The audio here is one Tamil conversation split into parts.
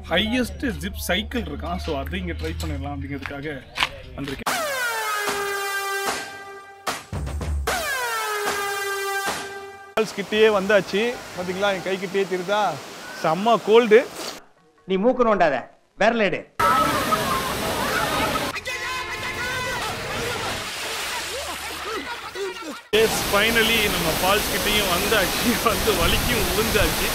ஹையஸ்ட் ஜிப் சைக்கிள் இருக்கான் ஸோ அதை இங்கே ட்ரை பண்ணிடலாம் அப்படிங்கிறதுக்காக வந்திருக்கேன் ஃபால்ஸ் கிட்டேயே வந்தாச்சு பார்த்தீங்களா என் கை கிட்டேயே தெரியுதா செம்ம கோல்டு நீ மூக்கு நோண்டாத விரலேடு எஸ் ஃபைனலி நம்ம ஃபால்ஸ் கிட்டேயும் வந்தாச்சு வந்து வலிக்கும் விழுந்தாச்சு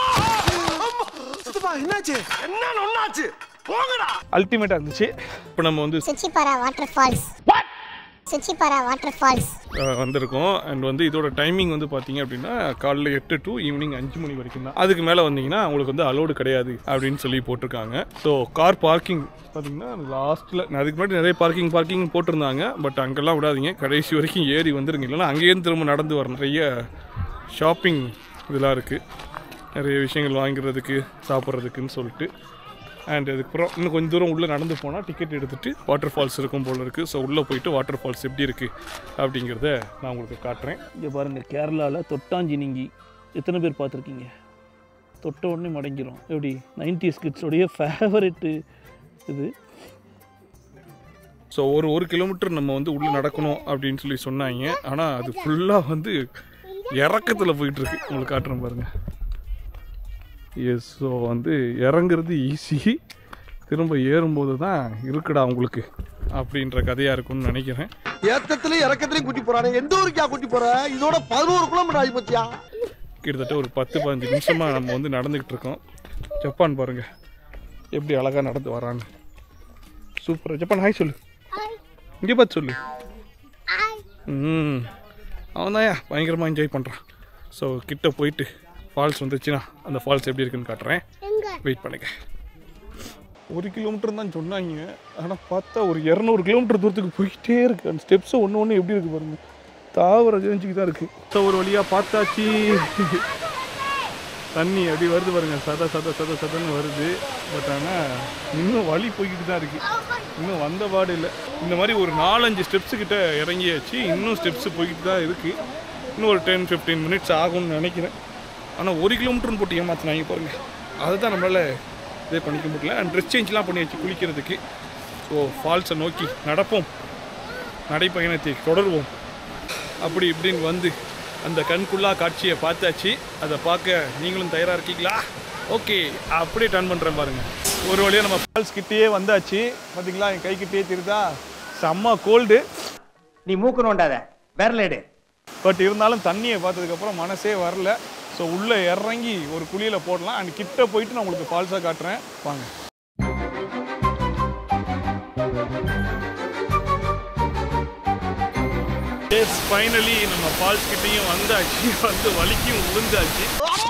அல்டிமேட்டா இருந்துச்சு இப்போ நம்ம வந்து Soochipara water falls Soochipara water falls அஹ், வந்திருக்கோம் அண்ட் வந்து இதோட டைமிங் வந்து பார்த்தீங்க அப்படின்னா காலைல எட்டு டு ஈவினிங் அஞ்சு மணி வரைக்கும் தான் அதுக்கு மேலே வந்தீங்கன்னா உங்களுக்கு வந்து அலோடு கிடையாது அப்படின்னு சொல்லி போட்டிருக்காங்க ஸோ கார் பார்க்கிங் பார்த்தீங்கன்னா லாஸ்ட்டில் அதுக்கு முன்னாடி நிறைய பார்க்கிங் பார்க்கிங் போட்டிருந்தாங்க பட் அங்கெல்லாம் விடாதீங்க கடைசி வரைக்கும் ஏறி வந்துருங்க இல்லைன்னா அங்கேயும் திரும்ப நடந்து வரணும் நிறைய ஷாப்பிங் இதெல்லாம் இருக்குது நிறைய விஷயங்கள் வாங்குறதுக்கு சாப்பிட்றதுக்குன்னு சொல்லிட்டு அண்ட் அதுக்கப்புறம் இன்னும் கொஞ்சம் தூரம் உள்ளே நடந்து போனால் டிக்கெட் எடுத்துகிட்டு வாட்டர் ஃபால்ஸ் இருக்கும் போல் இருக்குது ஸோ உள்ளே போயிட்டு வாட்டர் ஃபால்ஸ் எப்படி இருக்குது அப்படிங்கிறத நான் உங்களுக்கு காட்டுறேன் இங்கே பாருங்கள் கேரளாவில் தொட்டாஞ்சினிங்கி எத்தனை பேர் பார்த்துருக்கீங்க தொட்ட உடனே மடங்கிரும் எப்படி நைன்டிஸ் கிட்ஸோடைய ஃபேவரெட்டு இது ஸோ ஒரு ஒரு கிலோமீட்டர் நம்ம வந்து உள்ளே நடக்கணும் அப்படின்னு சொல்லி சொன்னாங்க ஆனால் அது ஃபுல்லாக வந்து இறக்கத்தில் போயிட்டுருக்கு உங்களுக்கு காட்டுறேன் பாருங்கள் எஸ் ஸோ வந்து இறங்குறது ஈஸி திரும்ப ஏறும்போது தான் இருக்குடா உங்களுக்கு அப்படின்ற கதையாக இருக்கும்னு நினைக்கிறேன் ஏத்தத்திலயும் இறக்கத்திலயும் கூட்டி போறானே எந்த ஊருக்கா கூட்டி போற இதோட பதினோரு கிலோமீட்டர் ஆகி போச்சியா கிட்டத்தட்ட ஒரு பத்து பதினஞ்சு நிமிஷமாக நம்ம வந்து நடந்துக்கிட்டு இருக்கோம் ஜப்பான் பாருங்க எப்படி அழகாக நடந்து வரான்னு சூப்பர் ஜப்பான் ஹாய் சொல்லு இங்கே பார்த்து சொல்லு ம் அவன் தான் பயங்கரமாக என்ஜாய் பண்ணுறான் ஸோ கிட்ட போயிட்டு ஃபால்ஸ் வந்துச்சுன்னா அந்த ஃபால்ஸ் எப்படி இருக்குன்னு காட்டுறேன் வெயிட் பண்ணுங்க ஒரு கிலோமீட்டர் தான் சொன்னாங்க ஆனால் பார்த்தா ஒரு இரநூறு கிலோமீட்டர் தூரத்துக்கு போயிட்டே இருக்கு அந்த ஸ்டெப்ஸ் ஒன்று ஒன்று எப்படி இருக்கு பாருங்க தாவர ஜெயிச்சுக்கு தான் இருக்கு ஸோ ஒரு வழியாக பார்த்தாச்சு தண்ணி அப்படி வருது பாருங்க சத சத சத சதன்னு வருது பட் ஆனால் இன்னும் வழி போய்கிட்டு தான் இருக்கு இன்னும் வந்த பாடு இல்லை இந்த மாதிரி ஒரு நாலஞ்சு ஸ்டெப்ஸ் கிட்ட இறங்கியாச்சு இன்னும் ஸ்டெப்ஸ் போய்கிட்டு தான் இருக்கு இன்னும் ஒரு டென் ஃபிஃப்டீன் மினிட்ஸ் ஆகும்னு நினைக்கிறேன் ஆனால் ஒரு கிலோமீட்டர்னு போட்டு ஏமாத்தினாங்க பாருங்க அதுதான் நம்மளால் இதே பண்ணிக்க முடியல அண்ட் ட்ரெஸ் சேஞ்ச்லாம் பண்ணியாச்சு குளிக்கிறதுக்கு ஸோ ஃபால்ஸை நோக்கி நடப்போம் நடைப்பயணத்தை தொடருவோம் அப்படி இப்படின்னு வந்து அந்த கண்குள்ளா காட்சியை பார்த்தாச்சு அதை பார்க்க நீங்களும் தயாராக இருக்கீங்களா ஓகே அப்படியே டர்ன் பண்ணுறேன் பாருங்க ஒரு வழியாக நம்ம ஃபால்ஸ் கிட்டேயே வந்தாச்சு பார்த்தீங்களா என் கை கிட்டேயே தெரியுதா செம்ம கோல்டு நீ மூக்கு நோண்டாத விரலேடு பட் இருந்தாலும் தண்ணியை பார்த்ததுக்கப்புறம் மனசே வரல ஸோ உள்ளே இறங்கி ஒரு குழியில் போடலாம் அண்ட் கிட்ட போயிட்டு நான் உங்களுக்கு ஃபால்ஸாக காட்டுறேன் வாங்க எஸ் ஃபைனலி நம்ம ஃபால்ஸ் கிட்டேயும் வந்தாச்சு வந்து வலிக்கும் விழுந்தாச்சு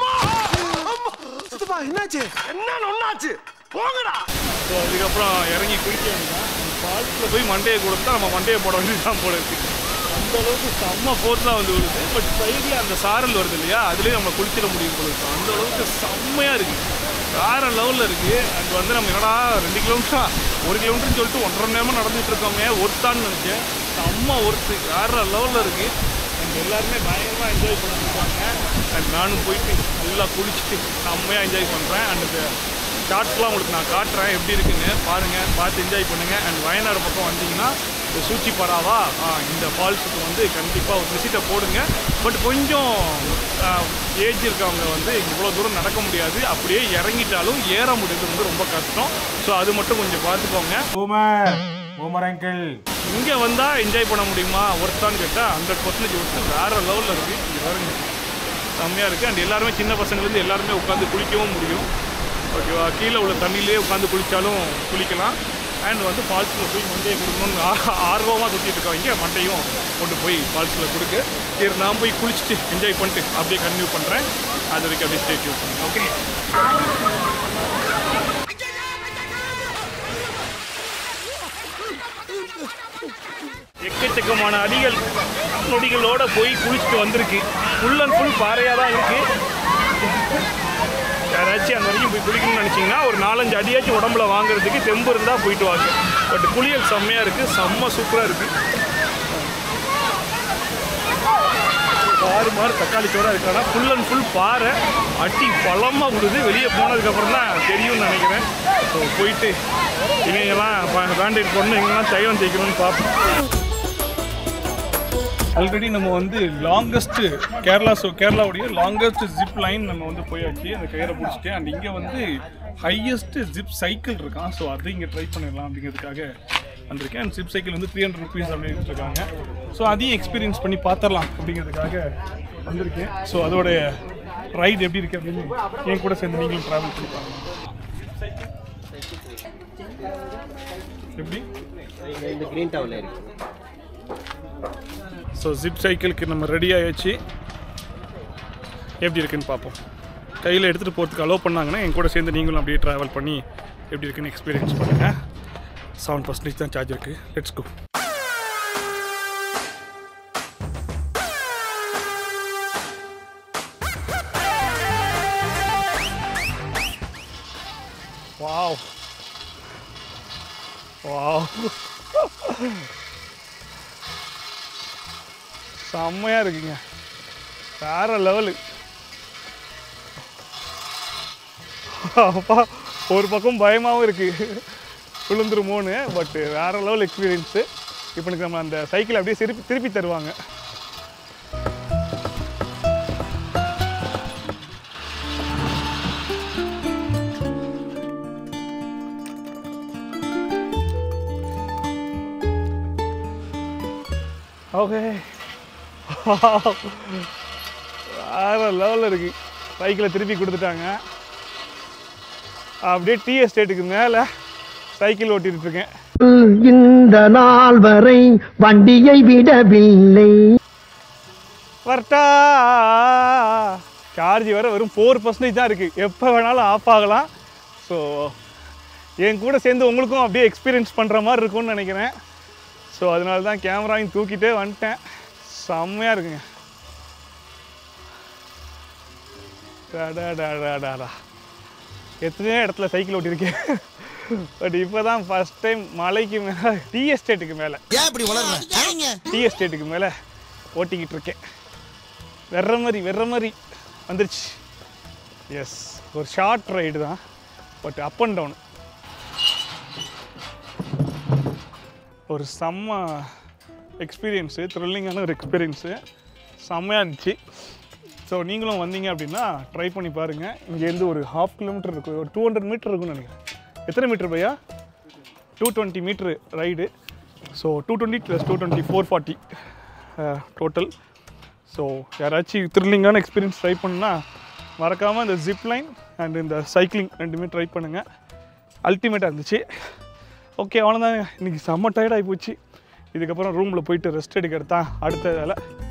என்னாச்சு என்ன ஒண்ணாச்சு போங்கடா ஸோ அதுக்கப்புறம் இறங்கி குளிக்க வேண்டாம் ஃபால்ஸில் போய் மண்டையை கொடுத்தா நம்ம மண்டையை போட வேண்டியதான் போல இருக்கு அந்த அளவுக்கு செம்ம ஃபோர்ஸாக வந்து விழுது பட் சைடில் அந்த சாரல் வருது இல்லையா அதுலேயே நம்ம குளிச்சிட முடியும் போல இருக்கு அந்த அளவுக்கு செம்மையாக இருக்குது வேற லெவலில் இருக்குது அங்கே வந்து நம்ம என்னடா ரெண்டு கிலோமீட்டரா ஒரு கிலோமீட்டர்னு சொல்லிட்டு ஒன்றரை மணி நேரமாக நடந்துட்டு இருக்கோமே ஒருத்தான்னு நினச்சேன் செம்ம ஒருத்து வேற லெவலில் இருக்குது அண்ட் எல்லாருமே பயங்கரமாக என்ஜாய் பண்ணிருக்காங்க அண்ட் நானும் போயிட்டு நல்லா குளிச்சுட்டு செம்மையாக என்ஜாய் பண்ணுறேன் அண்ட் இந்த ஷார்ட்ஸ்லாம் உங்களுக்கு நான் காட்டுறேன் எப்படி இருக்குன்னு பாருங்கள் பார்த்து என்ஜாய் பண்ணுங்கள் அண்ட் வயநாடு பக்கம் வந்தீங்கன்னா இந்த சூச்சி பராவா ஆ, இந்த ஃபால்ஸுக்கு வந்து கண்டிப்பாக ஒரு விசிட்டை போடுங்க பட் கொஞ்சம் ஏஜ் இருக்கவங்க வந்து இவ்வளோ தூரம் நடக்க முடியாது அப்படியே இறங்கிட்டாலும் ஏற முடியாது வந்து ரொம்ப கஷ்டம் ஸோ அது மட்டும் கொஞ்சம் பார்த்துக்கோங்க பூமர் பூமர் அங்கிள் இங்கே வந்தால் என்ஜாய் பண்ண முடியுமா ஒருத்தான்னு கேட்டால் ஹண்ட்ரட் பர்சன்டேஜ் ஒருத்து வேறு லெவலில் இருக்குது இங்கே பாருங்க செம்மையாக இருக்குது அண்ட் எல்லாருமே சின்ன பசங்கள்லேருந்து எல்லாருமே உட்காந்து குளிக்கவும் முடியும் ஓகேவா கீழே உள்ள தண்ணியிலே உட்காந்து குளித்தாலும் குளிக்கலாம் அண்ட் வந்து ஃபால்ஸில் போய் மண்டையை கொடுக்கணும்னு ஆர்வமாக சுற்றிட்டு இருக்கவங்க மண்டையும் கொண்டு போய் ஃபால்ஸில் கொடுக்க சரி நான் போய் குளிச்சுட்டு என்ஜாய் பண்ணிட்டு அப்படியே கன்டினியூ பண்ணுறேன் அது வரைக்கும் அப்படியே ஸ்டேட் யூஸ் பண்ணுங்க ஓகே எக்கச்சக்கமான அடிகள் நொடிகளோட போய் குளிச்சுட்டு வந்திருக்கு ஃபுல் அண்ட் ஃபுல் பாறையாக தான் இருக்கு யாராச்சும் அந்த வரைக்கும் போய் குளிக்கணும்னு நினச்சிங்கன்னா ஒரு நாலஞ்சு அடியாச்சும் உடம்புல வாங்குறதுக்கு தெம்பு இருந்தால் போயிட்டு வாங்க பட் குளியல் செம்மையாக இருக்குது செம்ம சூப்பராக இருக்குது பாரு மாறு தக்காளி சோறா இருக்கானா ஃபுல் அண்ட் ஃபுல் பாறை அட்டி பழமாக விடுது வெளியே போனதுக்கப்புறம் தான் தெரியும்னு நினைக்கிறேன் ஸோ போயிட்டு இவங்கெல்லாம் பேண்டேட் போடணும் எங்கெல்லாம் தைலம் தேய்க்கணும்னு பார்ப்போம் ஆல்ரெடி நம்ம வந்து லாங்கஸ்ட் கேரளா ஸோ கேரளாவுடைய லாங்கஸ்ட் ஜிப் லைன் நம்ம வந்து போயாச்சு அந்த கயிறை பிடிச்சிட்டு அண்ட் இங்கே வந்து ஹையஸ்ட் ஜிப் சைக்கிள் இருக்கான் ஸோ அதை இங்கே ட்ரை பண்ணிடலாம் அப்படிங்கிறதுக்காக வந்திருக்கேன் அண்ட் ஜிப் சைக்கிள் வந்து த்ரீ ஹண்ட்ரட் ருபீஸ் அப்படின்னு இருக்காங்க ஸோ அதையும் எக்ஸ்பீரியன்ஸ் பண்ணி பார்த்துடலாம் அப்படிங்கிறதுக்காக வந்திருக்கேன் ஸோ அதோட ரைடு எப்படி இருக்கு அப்படின்னு என் கூட சேர்ந்து நீங்களும் ட்ராவல் பண்ணி பாருங்க எப்படி இந்த கிரீன் டவுன்ல இருக்கு ஸோ ஜிப் சைக்கிளுக்கு நம்ம ரெடி ஆயாச்சு எப்படி இருக்குன்னு பார்ப்போம் கையில் எடுத்துகிட்டு போகிறதுக்கு அலோவ் பண்ணாங்கன்னா என் கூட சேர்ந்து நீங்களும் அப்படியே ட்ராவல் பண்ணி எப்படி இருக்குன்னு எக்ஸ்பீரியன்ஸ் பண்ணுங்கள் செவன் பர்சன்டேஜ் தான் சார்ஜ் இருக்குது லெட்ஸ் கோ வாவ் வாவ் செம்மையாக இருக்குங்க வேற லெவலு அப்பா ஒரு பக்கம் பயமாகவும் இருக்குது விழுந்துருமோன்னு பட் வேற லெவல் எக்ஸ்பீரியன்ஸு இப்போ எனக்கு நம்ம அந்த சைக்கிள் அப்படியே திருப்பி திருப்பி தருவாங்க ஓகே வேற லெவலில் இருக்கு சைக்கிளை திருப்பி கொடுத்துட்டாங்க அப்படியே டீ எஸ்டேட்டுக்கு மேலே சைக்கிள் ஓட்டிட்டு இருக்கேன் இந்த நாள் வரை வண்டியை விடவில்லை வரட்டா சார்ஜ் வர வெறும் ஃபோர் பர்சன்டேஜ் தான் இருக்குது எப்போ வேணாலும் ஆஃப் ஆகலாம் ஸோ என் கூட சேர்ந்து உங்களுக்கும் அப்படியே எக்ஸ்பீரியன்ஸ் பண்ணுற மாதிரி இருக்கும்னு நினைக்கிறேன் ஸோ அதனால தான் கேமராவையும் தூக்கிட்டே வந்துட்டேன் செம்மையாக இருக்குங்க டாடாடாடாடா எத்தனையோ இடத்துல சைக்கிள் ஓட்டியிருக்கேன் பட் இப்போ தான் ஃபஸ்ட் டைம் மலைக்கு மேலே டீ எஸ்டேட்டுக்கு மேலே ஏன் இப்படி வளர்ற டீ எஸ்டேட்டுக்கு மேலே ஓட்டிக்கிட்டு இருக்கேன் வெற மாதிரி வெற மாதிரி வந்துருச்சு எஸ் ஒரு ஷார்ட் ரைடு தான் பட் அப் அண்ட் டவுன் ஒரு செம்ம எக்ஸ்பீரியன்ஸு த்ரில்லிங்கான ஒரு எக்ஸ்பீரியன்ஸு செம்மையாக இருந்துச்சு ஸோ நீங்களும் வந்தீங்க அப்படின்னா ட்ரை பண்ணி பாருங்கள் இங்கேருந்து ஒரு ஹாஃப் கிலோமீட்டர் இருக்கும் ஒரு டூ ஹண்ட்ரட் மீட்டர் இருக்கும்னு நினைக்கிறேன் எத்தனை மீட்டர் பையா two twenty metre ride so two twenty plus two twenty four forty total so யாராச்சும் த்ரில்லிங்கான எக்ஸ்பீரியன்ஸ் ட்ரை பண்ணா மறக்காமல் இந்த ஜிப் லைன் அண்ட் இந்த சைக்கிளிங் ரெண்டுமே ட்ரை பண்ணுங்கள் அல்டிமேட்டாக இருந்துச்சு ஓகே அவ்வளோதாங்க இன்றைக்கி செம்ம டயர்டாகி போச்சு இதுக்கப்புறம் ரூமில் போயிட்டு ரெஸ்ட் எடுக்கிறது தான் அடுத்த வேலை